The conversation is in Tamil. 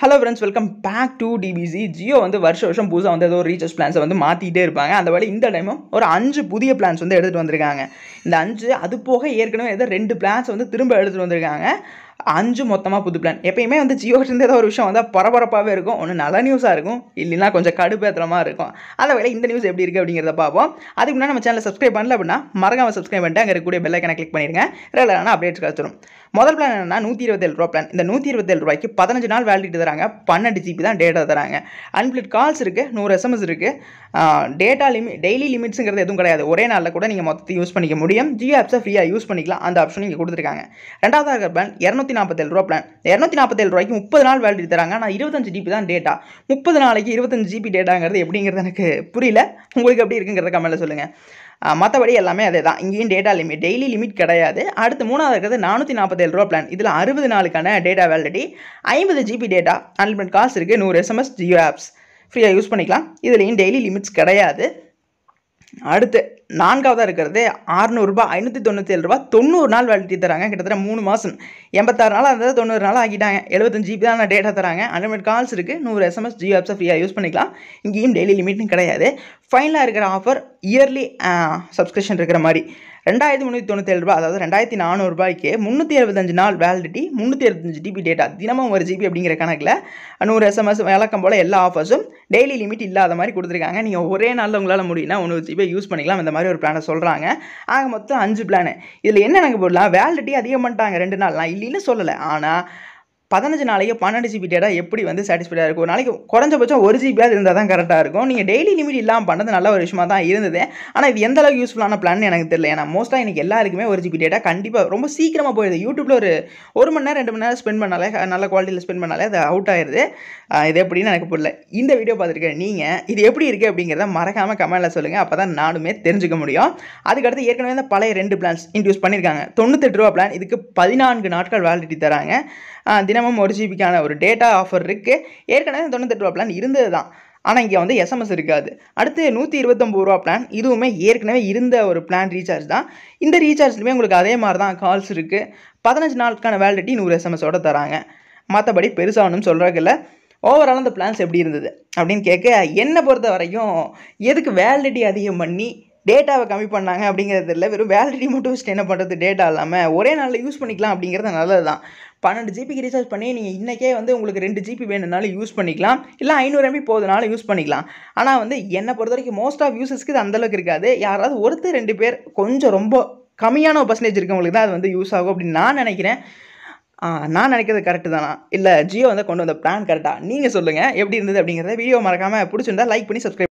hello friends welcome back to DPC Jio வந்து வருஷ வருஷம் புதுசாக வந்து ஏதோ ரீசார்ஜ் பிளான்ஸை வந்து மாற்றிட்டே இருப்பாங்க அந்த வழி இந்த டைமும் ஒரு அஞ்சு புதிய பிளான்ஸ் வந்து எடுத்துகிட்டு வந்திருக்காங்க இந்த அஞ்சு அது போக ஏற்கனவே ஏதோ ரெண்டு பிளான்ஸ் வந்து திரும்ப எடுத்துகிட்டு வந்திருக்காங்க அஞ்சு மொத்தமாக புது பிளான் எப்பயுமே வந்து ஜியோலேருந்து ஏதோ ஒரு விஷயம் வந்தால் பரபரப்பாகவே இருக்கும் ஒன்று நல்ல நியூஸாக இருக்கும் இல்லைன்னா கொஞ்சம் கடுப்பேற்றுற மாதிரி இருக்கும் அதை வேலை இந்த நியூஸ் எப்படி இருக்குது அப்படிங்கிறத பார்ப்போம் அதுக்கு முன்னாடி நம்ம சேனலை சப்ஸ்கிரைப் பண்ணல அப்படின்னா மறக்காம சப்ஸ்கிரைப் பண்ணிட்டு அங்கே இருக்கக்கூடிய பெல் ஐக்கனை கிளிக் பண்ணிடுங்க ரெகுலரான அப்டேட்ஸ் கிடச்சிரும் முதல் பிளான் என்னன்னா நூற்றி இருபத்தேழு ரூபா பிளான் இந்த நூற்றி இருபத்தேழு ரூபாய்க்கு பதினஞ்சு நாள் வேலிடிட்டி தராங்க பன்னெண்டு ஜிபி தான் டேட்டா தராங்க அன்லிமிட் கால்ஸ் இருக்குது நூறு எஸ்எம்எஸ் இருக்குது டேட்டா லிமிட் டெய்லி லிமிட்ஸுங்கிறது எதுவும் கிடையாது ஒரே நாளில் கூட நீங்கள் மொத்தத்தை யூஸ் பண்ணிக்க முடியும் ஜியோ ஆப்ஸை ஃப்ரீயாக யூஸ் பண்ணிக்கலாம் அந்த ஆப்ஷன் இங்கே கொடுத்துருக்காங்க ரெண்டாவது இருக்கிற பிளான் இரநூத்தி நாற்பத்தேழு ரூபா பிளான் இரநூத்தி நாற்பத்தேழு ரூபாய்க்கு முப்பது நாள் வேலிடிட்டி தராங்க ஆனால் இருபத்தஞ்சு ஜிபி தான் டேட்டா முப்பது நாளைக்கு இருபத்தஞ்சு ஜிபி டேட்டாங்கிறது எப்படிங்கிறது எனக்கு புரியல உங்களுக்கு எப்படி இருக்குங்கிறத கமெண்ட்டில் சொல்லுங்கள் மற்றபடி எல்லாமே அதே தான் இங்கேயும் டேட்டா லிமிட் டெய்லி லிமிட் கிடையாது அடுத்து மூணாவது இருக்கிறது நானூற்றி நாற்பத்தேழு ரூபா பிளான் இதில் அறுபது நாளுக்கான டேட்டா வேலிடிட்டி ஐம்பது ஜிபி டேட்டா அன்லிமிட் காசு இருக்குது நூறு எஸ்எம்எஸ் ஜியோ ஆப்ஸ் ஃப்ரீயாக யூஸ் பண்ணிக்கலாம் இதுலேயும் டெய்லி லிமிட்ஸ் கிடையாது அடுத்து நான்காவதாக இருக்கிறது அறுநூறுபா ஐநூற்றி தொண்ணூற்றி ஏழு ரூபா தொண்ணூறு நாள் வேலிட்டி தராங்க கிட்டத்தட்ட மூணு மாதம் எண்பத்தாறு நாள் இருந்தது தொண்ணூறு நாள் ஆக்கிட்டாங்க எழுபத்தஞ்சு ஜிபி தான் டேட்டா தராங்க அன்லிமிட் கால்ஸ் இருக்குது நூறு எஸ்எம்எஸ் ஜியோ ஆப்ஸை ஃப்ரீயாக யூஸ் பண்ணிக்கலாம் இங்கேயும் டெய்லி லிமிட்டும் கிடையாது ஃபைனலாக இருக்கிற ஆஃபர் இயர்லி சப்ஸ்கிரிப்ஷன் இருக்கிற மாதிரி ரெண்டாயிரத்தி முந்நூற்றி தொண்ணூத்தேழு ரூபா அதாவது ரெண்டாயிரத்தி நானூறுபாய்க்கு முந்நூற்றி எழுபத்தஞ்சு நாள் வேலிடிட்டி முந்நூற்றி எழுபத்தஞ்சு ஜிபி டேட்டா தினமும் ஒரு ஜிபி அப்படிங்கிற கணக்கில் நூறு எஸ்எம்எஸ் வழக்கம் போல் எல்லா ஆஃபர்ஸும் டெய்லி லிமிட் இல்லாத மாதிரி கொடுத்துருக்காங்க நீங்கள் ஒரே நாளில் உங்களால் முடியும்னா ஒன்று ஜிபி யூஸ் பண்ணிக்கலாம் இந்த மாதிரி ஒரு பிளானை சொல்கிறாங்க ஆக மொத்தம் அஞ்சு பிளானு இதில் என்ன எனக்கு போடலாம் வேலிடிட்டி அதிகம் பண்ணிட்டாங்க ரெண்டு நாள் நான் இல்லைன்னு சொல்லலை ஆனால் பதினஞ்சு நாளைக்கு பன்னெண்டு ஜிபி டேட்டா எப்படி வந்து சாட்டிஸ்ஃபைடாக இருக்கும் ஒரு நாளைக்கு குறைஞ்சபட்சம் ஒரு ஜிபியாவது இருந்தால் தான் கரெக்டாக இருக்கும் நீங்கள் டெய்லி லிமிட் இல்லாமல் பண்ணது நல்ல ஒரு விஷயமா தான் இருந்தது ஆனால் இது எந்த அளவுக்கு யூஸ்ஃபுல்லான பிளான் எனக்கு தெரியல ஏன்னா மோஸ்ட்டாக எனக்கு எல்லாருக்குமே ஒரு ஜிபி டேட்டா கண்டிப்பாக ரொம்ப சீக்கிரமாக போயிடுது யூடியூப்பில் ஒரு ஒரு மணி நேரம் ரெண்டு மணி நேரம் ஸ்பெண்ட் பண்ணாலே நல்ல குவாலிட்டியில் ஸ்பெண்ட் பண்ணாலே அது அவுட் ஆயிடுது இது எப்படின்னு எனக்கு புரியல இந்த வீடியோ பார்த்துருக்கேன் நீங்கள் இது எப்படி இருக்குது அப்படிங்கிறத மறக்காமல் கமெண்ட்டில் சொல்லுங்கள் அப்போ தான் நானுமே தெரிஞ்சுக்க முடியும் அதுக்கடுத்து ஏற்கனவே இந்த பழைய ரெண்டு பிளான்ஸ் இன்ட்யூஸ் பண்ணியிருக்காங்க தொண்ணூத்தெட்டு ரூபா பிளான் இதுக்கு பதினான்கு நாட்கள் வேலிடிட்டி தராங்க தினமும் ஒரு ஜிபிக்கான ஒரு டேட்டா ஆஃபர் இருக்குது ஏற்கனவே தொண்ணூத்தெட்டு ரூபா பிளான் இருந்தது தான் ஆனால் இங்கே வந்து எஸ்எம்எஸ் இருக்காது அடுத்து நூற்றி இருபத்தொம்பது ரூபா பிளான் இதுவுமே ஏற்கனவே இருந்த ஒரு பிளான் ரீசார்ஜ் தான் இந்த ரீசார்ஜ்லையுமே உங்களுக்கு அதே மாதிரி தான் கால்ஸ் இருக்குது பதினஞ்சு நாளுக்கான வேலிடிட்டி நூறு எஸ்எம்எஸோட தராங்க மற்றபடி பெருசாக ஒன்றும் சொல்கிறதில்ல ஓவரால் அந்த பிளான்ஸ் எப்படி இருந்தது அப்படின்னு கேட்க என்னை பொறுத்த வரைக்கும் எதுக்கு வேலிடிட்டி அதிகம் பண்ணி டேட்டாவை கம்மி பண்ணாங்க அப்படிங்கிறது இல்லை வெறும் வேலிடிட்டி மட்டும் வச்சுட்டு என்ன பண்ணுறது டேட்டா இல்லாமல் ஒரே நாளில் யூஸ் பண்ணிக்கலாம் அப்படிங்கிறது நல்லது தான் பன்னெண்டு ஜிபிக்கு ரீசார்ஜ் பண்ணி நீங்கள் இன்றைக்கே வந்து உங்களுக்கு ரெண்டு ஜிபி வேணும்னாலும் யூஸ் பண்ணிக்கலாம் இல்லை ஐநூறு எம்பி போதுனாலும் யூஸ் பண்ணிக்கலாம் ஆனால் வந்து என்னை பொறுத்த வரைக்கும் மோஸ்ட் ஆஃப் யூசர்ஸ்க்கு இது அந்தளவுக்கு இருக்காது யாராவது ஒருத்தர் ரெண்டு பேர் கொஞ்சம் ரொம்ப கம்மியான ஒரு பர்சன்டேஜ் இருக்கவங்களுக்கு தான் அது வந்து யூஸ் ஆகும் அப்படின்னு நான் நினைக்கிறேன் நான் நினைக்கிறது கரெக்டு தானா இல்லை ஜியோ வந்து கொண்டு வந்த பிளான் கரெக்டாக நீங்கள் சொல்லுங்கள் எப்படி இருந்தது அப்படிங்கிறத வீடியோ மறக்காமல் பிடிச்சிருந்தா லைக் பண்ணி சப்ஸ்கிரைப்